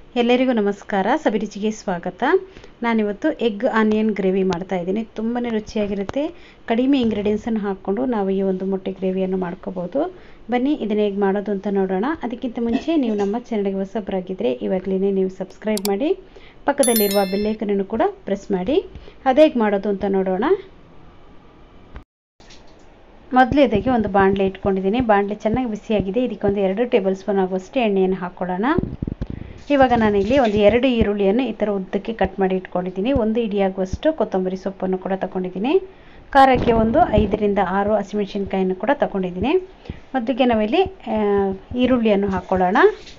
ಎಲ್ಲರಿಗೂ ನಮಸ್ಕಾರ ಸಬಿರುಚಿಗೆ ಸ್ವಾಗತ ನಾನಿವತ್ತು ಎಗ್ ಆನಿಯನ್ ಗ್ರೇವಿ ಮಾಡ್ತಾ ಇದ್ದೀನಿ ತುಂಬಾ ರುಚಿಯಾಗಿರುತ್ತೆ ಕಡಿಮೆ ಇಂಗ್ರೀಡಿಯೆಂಟ್ಸನ್ನು ಹಾಕ್ಕೊಂಡು ನಾವು ಈ ಒಂದು ಮೊಟ್ಟೆ ಗ್ರೇವಿಯನ್ನು ಮಾಡ್ಕೋಬೋದು ಬನ್ನಿ ಇದನ್ನ ಹೇಗೆ ಮಾಡೋದು ಅಂತ ನೋಡೋಣ ಅದಕ್ಕಿಂತ ಮುಂಚೆ ನೀವು ನಮ್ಮ ಚಾನಲ್ಗೆ ಹೊಸಬರಾಗಿದ್ದರೆ ಇವಾಗಲೇ ನೀವು ಸಬ್ಸ್ಕ್ರೈಬ್ ಮಾಡಿ ಪಕ್ಕದಲ್ಲಿರುವ ಬೆಲ್ಲೈಕನನ್ನು ಕೂಡ ಪ್ರೆಸ್ ಮಾಡಿ ಅದು ಹೇಗೆ ಮಾಡೋದು ಅಂತ ನೋಡೋಣ ಮೊದಲು ಇದಕ್ಕೆ ಒಂದು ಬಾಣಲೆ ಇಟ್ಕೊಂಡಿದ್ದೀನಿ ಬಾಣಲೆ ಚೆನ್ನಾಗಿ ಬಿಸಿಯಾಗಿದೆ ಇದಕ್ಕೆ ಒಂದು ಎರಡು ಟೇಬಲ್ ಸ್ಪೂನ್ ಆಗುವಷ್ಟು ಎಣ್ಣೆಯನ್ನು ಹಾಕ್ಕೊಳ್ಳೋಣ ಇವಾಗ ನಾನಿಲ್ಲಿ ಒಂದು ಎರಡು ಈರುಳ್ಳಿಯನ್ನು ಈ ಥರ ಉದ್ದಕ್ಕೆ ಕಟ್ ಮಾಡಿ ಇಟ್ಕೊಂಡಿದ್ದೀನಿ ಒಂದು ಇಡಿಯಾಗುವಷ್ಟು ಕೊತ್ತಂಬರಿ ಸೊಪ್ಪನ್ನು ಕೂಡ ತಗೊಂಡಿದ್ದೀನಿ ಖಾರಕ್ಕೆ ಒಂದು ಐದರಿಂದ ಆರು ಹಸಿಮೆಣಸಿನ್ಕಾಯನ್ನು ಕೂಡ ತಗೊಂಡಿದ್ದೀನಿ ಮೊದಲಿಗೆ ನಾವಿಲ್ಲಿ ಈರುಳ್ಳಿಯನ್ನು ಹಾಕ್ಕೊಳ್ಳೋಣ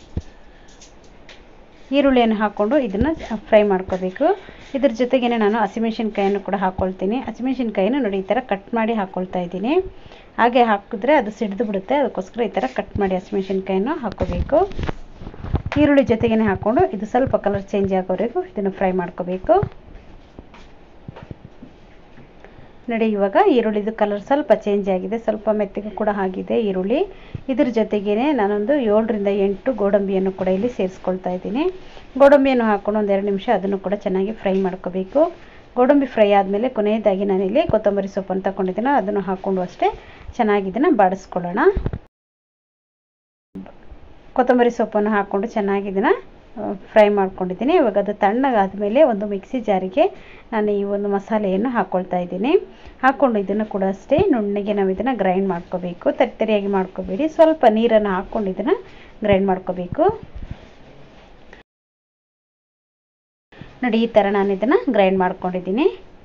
ಈರುಳ್ಳಿಯನ್ನು ಹಾಕ್ಕೊಂಡು ಇದನ್ನು ಫ್ರೈ ಮಾಡ್ಕೋಬೇಕು ಇದ್ರ ಜೊತೆಗೇ ನಾನು ಹಸಿಮೆಣಸಿನ್ಕಾಯನ್ನು ಕೂಡ ಹಾಕ್ಕೊಳ್ತೀನಿ ಹಸಿಮೆಣಸಿನ್ಕಾಯಿನ ನೋಡಿ ಈ ಥರ ಕಟ್ ಮಾಡಿ ಹಾಕ್ಕೊಳ್ತಾ ಇದ್ದೀನಿ ಹಾಗೆ ಹಾಕಿದ್ರೆ ಅದು ಸಿಡಿದು ಬಿಡುತ್ತೆ ಅದಕ್ಕೋಸ್ಕರ ಈ ಥರ ಕಟ್ ಮಾಡಿ ಹಸಿಮೆಣಸಿನ್ಕಾಯನ್ನು ಹಾಕ್ಕೋಬೇಕು ಈರುಳ್ಳಿ ಜೊತೆಗೇ ಹಾಕ್ಕೊಂಡು ಇದು ಸ್ವಲ್ಪ ಕಲರ್ ಚೇಂಜ್ ಆಗೋವರೆಗೂ ಇದನ್ನು ಫ್ರೈ ಮಾಡ್ಕೋಬೇಕು ನೋಡಿ ಇವಾಗ ಈರುಳ್ಳಿದು ಕಲರ್ ಸ್ವಲ್ಪ ಚೇಂಜ್ ಆಗಿದೆ ಸ್ವಲ್ಪ ಮೆತ್ತಗೆ ಕೂಡ ಆಗಿದೆ ಈರುಳ್ಳಿ ಇದ್ರ ಜೊತೆಗೇ ನಾನೊಂದು ಏಳರಿಂದ ಎಂಟು ಗೋಡಂಬಿಯನ್ನು ಕೂಡ ಇಲ್ಲಿ ಸೇರಿಸ್ಕೊಳ್ತಾ ಇದ್ದೀನಿ ಗೋಡಂಬಿಯನ್ನು ಹಾಕ್ಕೊಂಡು ಒಂದೆರಡು ನಿಮಿಷ ಅದನ್ನು ಕೂಡ ಚೆನ್ನಾಗಿ ಫ್ರೈ ಮಾಡ್ಕೋಬೇಕು ಗೋಡಂಬಿ ಫ್ರೈ ಆದಮೇಲೆ ಕೊನೆಯದಾಗಿ ನಾನಿಲ್ಲಿ ಕೊತ್ತಂಬರಿ ಸೊಪ್ಪನ್ನು ತಗೊಂಡಿದ್ದೀನಿ ಅದನ್ನು ಹಾಕ್ಕೊಂಡು ಅಷ್ಟೇ ಚೆನ್ನಾಗಿ ಇದನ್ನು ಬಾಡಿಸ್ಕೊಳ್ಳೋಣ ಕೊತ್ತಂಬರಿ ಸೊಪ್ಪನ್ನು ಹಾಕ್ಕೊಂಡು ಚೆನ್ನಾಗಿ ಇದನ್ನು ಫ್ರೈ ಮಾಡ್ಕೊಂಡಿದ್ದೀನಿ ಇವಾಗ ಅದು ತಣ್ಣಗಾದಮೇಲೆ ಒಂದು ಮಿಕ್ಸಿ ಜಾರಿಗೆ ನಾನು ಈ ಒಂದು ಮಸಾಲೆಯನ್ನು ಹಾಕ್ಕೊಳ್ತಾ ಇದ್ದೀನಿ ಹಾಕ್ಕೊಂಡು ಇದನ್ನು ಕೂಡ ಅಷ್ಟೇ ನುಣ್ಣಗೆ ನಾವು ಇದನ್ನು ಗ್ರೈಂಡ್ ಮಾಡ್ಕೋಬೇಕು ತರಿತರಿಯಾಗಿ ಮಾಡ್ಕೋಬೇಡಿ ಸ್ವಲ್ಪ ನೀರನ್ನು ಹಾಕ್ಕೊಂಡು ಇದನ್ನು ಗ್ರೈಂಡ್ ಮಾಡ್ಕೋಬೇಕು ನೋಡಿ ಈ ಥರ ನಾನು ಇದನ್ನು ಗ್ರೈಂಡ್ ಮಾಡ್ಕೊಂಡಿದ್ದೀನಿ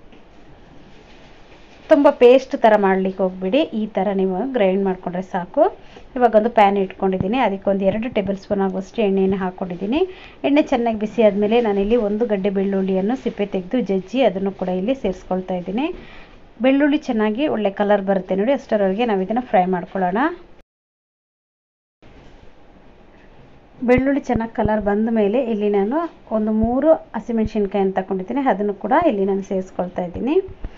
ತುಂಬ ಪೇಸ್ಟ್ ಥರ ಮಾಡಲಿಕ್ಕೆ ಹೋಗ್ಬಿಡಿ ಈ ಥರ ನೀವು ಗ್ರೈಂಡ್ ಮಾಡಿಕೊಂಡ್ರೆ ಸಾಕು ಇವಾಗ ಒಂದು ಪ್ಯಾನ್ ಇಟ್ಕೊಂಡಿದ್ದೀನಿ ಅದಕ್ಕೆ ಒಂದು ಎರಡು ಟೇಬಲ್ ಸ್ಪೂನ್ ಆಗುವಷ್ಟು ಎಣ್ಣೆಯನ್ನು ಹಾಕ್ಕೊಂಡಿದ್ದೀನಿ ಎಣ್ಣೆ ಚೆನ್ನಾಗಿ ಬಿಸಿ ಆದಮೇಲೆ ನಾನಿಲ್ಲಿ ಒಂದು ಗಡ್ಡೆ ಬೆಳ್ಳುಳ್ಳಿಯನ್ನು ಸಿಪ್ಪೆ ತೆಗೆದು ಜಜ್ಜಿ ಅದನ್ನು ಕೂಡ ಇಲ್ಲಿ ಸೇರಿಸ್ಕೊಳ್ತಾ ಇದ್ದೀನಿ ಬೆಳ್ಳುಳ್ಳಿ ಚೆನ್ನಾಗಿ ಒಳ್ಳೆ ಕಲರ್ ಬರುತ್ತೆ ನೋಡಿ ಅಷ್ಟರವರೆಗೆ ನಾವು ಇದನ್ನು ಫ್ರೈ ಮಾಡ್ಕೊಳ್ಳೋಣ ಬೆಳ್ಳುಳ್ಳಿ ಚೆನ್ನಾಗಿ ಕಲರ್ ಬಂದ ಮೇಲೆ ಇಲ್ಲಿ ನಾನು ಒಂದು ಮೂರು ಹಸಿಮೆಣ್ಸಿನ್ಕಾಯನ್ನು ತಗೊಂಡಿದ್ದೀನಿ ಅದನ್ನು ಕೂಡ ಇಲ್ಲಿ ನಾನು ಸೇರಿಸ್ಕೊಳ್ತಾ ಇದ್ದೀನಿ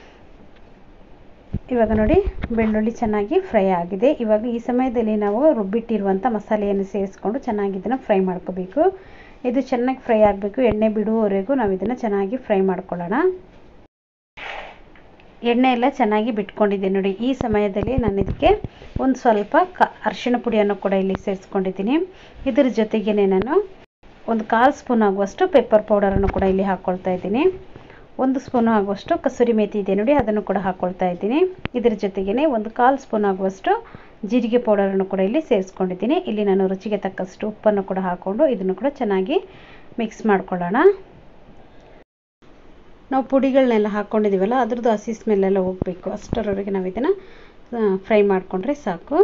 ಇವಾಗ ನೋಡಿ ಬೆಳ್ಳುಳ್ಳಿ ಚೆನ್ನಾಗಿ ಫ್ರೈ ಆಗಿದೆ ಇವಾಗ ಈ ಸಮಯದಲ್ಲಿ ನಾವು ರುಬ್ಬಿಟ್ಟಿರುವಂಥ ಮಸಾಲೆಯನ್ನು ಸೇರಿಸ್ಕೊಂಡು ಚೆನ್ನಾಗಿ ಇದನ್ನು ಫ್ರೈ ಮಾಡ್ಕೋಬೇಕು ಇದು ಚೆನ್ನಾಗಿ ಫ್ರೈ ಆಗಬೇಕು ಎಣ್ಣೆ ಬಿಡುವವರೆಗೂ ನಾವು ಇದನ್ನು ಚೆನ್ನಾಗಿ ಫ್ರೈ ಮಾಡ್ಕೊಳ್ಳೋಣ ಎಣ್ಣೆ ಎಲ್ಲ ಚೆನ್ನಾಗಿ ಬಿಟ್ಕೊಂಡಿದ್ದೆ ನೋಡಿ ಈ ಸಮಯದಲ್ಲಿ ನಾನು ಇದಕ್ಕೆ ಒಂದು ಸ್ವಲ್ಪ ಕ ಅರಿಶಿಣ ಪುಡಿಯನ್ನು ಕೂಡ ಇಲ್ಲಿ ಸೇರಿಸ್ಕೊಂಡಿದ್ದೀನಿ ಇದರ ಜೊತೆಗೇ ನಾನು ಒಂದು ಕಾಲು ಸ್ಪೂನ್ ಆಗುವಷ್ಟು ಪೆಪ್ಪರ್ ಪೌಡರನ್ನು ಕೂಡ ಇಲ್ಲಿ ಹಾಕ್ಕೊಳ್ತಾ ಇದ್ದೀನಿ ಒಂದು ಸ್ಪೂನ್ ಆಗುವಷ್ಟು ಕಸೂರಿ ಮೇಥಿ ಇದೆ ನೋಡಿ ಅದನ್ನು ಕೂಡ ಹಾಕ್ಕೊಳ್ತಾ ಇದ್ದೀನಿ ಇದರ ಜೊತೆಗೇ ಒಂದು ಕಾಲು ಸ್ಪೂನ್ ಆಗುವಷ್ಟು ಜೀರಿಗೆ ಪೌಡರನ್ನು ಕೂಡ ಇಲ್ಲಿ ಸೇರಿಸ್ಕೊಂಡಿದ್ದೀನಿ ಇಲ್ಲಿ ನಾನು ರುಚಿಗೆ ತಕ್ಕಷ್ಟು ಉಪ್ಪನ್ನು ಕೂಡ ಹಾಕ್ಕೊಂಡು ಇದನ್ನು ಕೂಡ ಚೆನ್ನಾಗಿ ಮಿಕ್ಸ್ ಮಾಡ್ಕೊಳ್ಳೋಣ ನಾವು ಪುಡಿಗಳನ್ನೆಲ್ಲ ಹಾಕ್ಕೊಂಡಿದ್ದೀವಲ್ಲ ಅದ್ರದ್ದು ಹಸಿ ಸ್ಮೆಲ್ಲೆಲ್ಲ ಹೋಗಬೇಕು ಅಷ್ಟರವರೆಗೆ ನಾವು ಇದನ್ನು ಫ್ರೈ ಮಾಡಿಕೊಂಡ್ರೆ ಸಾಕು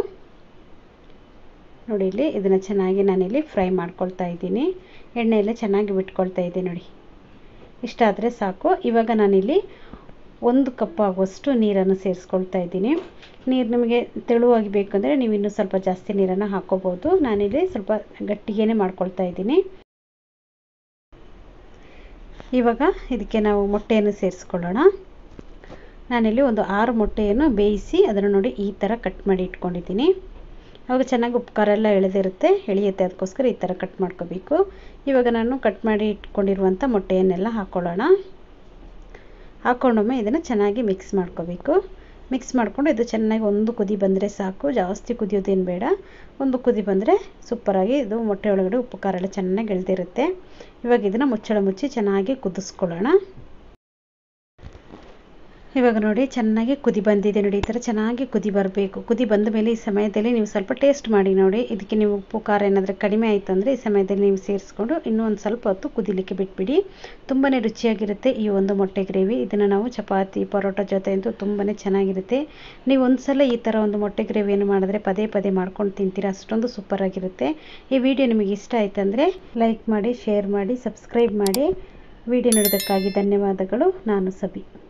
ನೋಡಿ ಇಲ್ಲಿ ಇದನ್ನು ಚೆನ್ನಾಗಿ ನಾನಿಲ್ಲಿ ಫ್ರೈ ಮಾಡ್ಕೊಳ್ತಾ ಇದ್ದೀನಿ ಎಣ್ಣೆ ಎಲ್ಲ ಚೆನ್ನಾಗಿ ಬಿಟ್ಕೊಳ್ತಾ ಇದ್ದೆ ನೋಡಿ ಇಷ್ಟ ಆದರೆ ಸಾಕು ಇವಾಗ ನಾನಿಲ್ಲಿ ಒಂದು ಕಪ್ ಆಗುವಷ್ಟು ನೀರನ್ನು ಸೇರಿಸ್ಕೊಳ್ತಾ ಇದ್ದೀನಿ ನೀರು ನಿಮಗೆ ತೆಳುವಾಗಿ ಬೇಕಂದರೆ ನೀವು ಇನ್ನೂ ಸ್ವಲ್ಪ ಜಾಸ್ತಿ ನೀರನ್ನು ಹಾಕ್ಕೋಬೋದು ನಾನಿಲ್ಲಿ ಸ್ವಲ್ಪ ಗಟ್ಟಿಗೇ ಮಾಡ್ಕೊಳ್ತಾ ಇದ್ದೀನಿ ಇವಾಗ ಇದಕ್ಕೆ ನಾವು ಮೊಟ್ಟೆಯನ್ನು ಸೇರಿಸ್ಕೊಳ್ಳೋಣ ನಾನಿಲ್ಲಿ ಒಂದು ಆರು ಮೊಟ್ಟೆಯನ್ನು ಬೇಯಿಸಿ ಅದನ್ನು ನೋಡಿ ಈ ಥರ ಕಟ್ ಮಾಡಿ ಇಟ್ಕೊಂಡಿದ್ದೀನಿ ಅವಾಗ ಚೆನ್ನಾಗಿ ಉಪ್ಪು ಖಾರ ಎಲ್ಲ ಎಳೆದಿರುತ್ತೆ ಎಳೆಯುತ್ತೆ ಅದಕ್ಕೋಸ್ಕರ ಈ ಥರ ಕಟ್ ಮಾಡ್ಕೋಬೇಕು ಇವಾಗ ನಾನು ಕಟ್ ಮಾಡಿ ಇಟ್ಕೊಂಡಿರುವಂಥ ಮೊಟ್ಟೆಯನ್ನೆಲ್ಲ ಹಾಕ್ಕೊಳ್ಳೋಣ ಹಾಕ್ಕೊಂಡೊಮ್ಮೆ ಇದನ್ನು ಚೆನ್ನಾಗಿ ಮಿಕ್ಸ್ ಮಾಡ್ಕೋಬೇಕು ಮಿಕ್ಸ್ ಮಾಡಿಕೊಂಡು ಇದು ಚೆನ್ನಾಗಿ ಒಂದು ಕುದಿ ಬಂದರೆ ಸಾಕು ಜಾಸ್ತಿ ಕುದಿಯೋದೇನು ಬೇಡ ಒಂದು ಕುದಿ ಬಂದರೆ ಸೂಪರಾಗಿ ಇದು ಮೊಟ್ಟೆ ಒಳಗಡೆ ಉಪ್ಪು ಖಾರ ಎಲ್ಲ ಚೆನ್ನಾಗಿ ಎಳೆದಿರುತ್ತೆ ಇವಾಗ ಇದನ್ನು ಮುಚ್ಚಳ ಮುಚ್ಚಿ ಚೆನ್ನಾಗಿ ಕುದಿಸ್ಕೊಳ್ಳೋಣ ಇವಾಗ ನೋಡಿ ಚೆನ್ನಾಗಿ ಕುದಿ ಬಂದಿದೆ ನೋಡಿ ಈ ಥರ ಚೆನ್ನಾಗಿ ಕುದಿ ಬರಬೇಕು ಕುದಿ ಬಂದ ಮೇಲೆ ಈ ಸಮಯದಲ್ಲಿ ನೀವು ಸ್ವಲ್ಪ ಟೇಸ್ಟ್ ಮಾಡಿ ನೋಡಿ ಇದಕ್ಕೆ ನೀವು ಉಪ್ಪು ಖಾರ ಏನಾದರೂ ಕಡಿಮೆ ಆಯಿತು ಅಂದರೆ ಈ ಸಮಯದಲ್ಲಿ ನೀವು ಸೇರಿಸ್ಕೊಂಡು ಇನ್ನೂ ಒಂದು ಸ್ವಲ್ಪ ಹೊತ್ತು ಕುದಿಲಿಕ್ಕೆ ಬಿಟ್ಬಿಡಿ ತುಂಬಾ ರುಚಿಯಾಗಿರುತ್ತೆ ಈ ಒಂದು ಮೊಟ್ಟೆ ಗ್ರೇವಿ ಇದನ್ನು ನಾವು ಚಪಾತಿ ಪರೋಟ ಜೊತೆ ಅಂತೂ ತುಂಬಾ ಚೆನ್ನಾಗಿರುತ್ತೆ ನೀವು ಒಂದು ಸಲ ಈ ಥರ ಒಂದು ಮೊಟ್ಟೆ ಗ್ರೇವಿಯನ್ನು ಮಾಡಿದ್ರೆ ಪದೇ ಪದೇ ಮಾಡ್ಕೊಂಡು ತಿಂತೀರಾ ಅಷ್ಟೊಂದು ಸೂಪರಾಗಿರುತ್ತೆ ಈ ವಿಡಿಯೋ ನಿಮಗೆ ಇಷ್ಟ ಆಯ್ತಂದರೆ ಲೈಕ್ ಮಾಡಿ ಶೇರ್ ಮಾಡಿ ಸಬ್ಸ್ಕ್ರೈಬ್ ಮಾಡಿ ವಿಡಿಯೋ ನೋಡೋದಕ್ಕಾಗಿ ಧನ್ಯವಾದಗಳು ನಾನು ಸಬಿ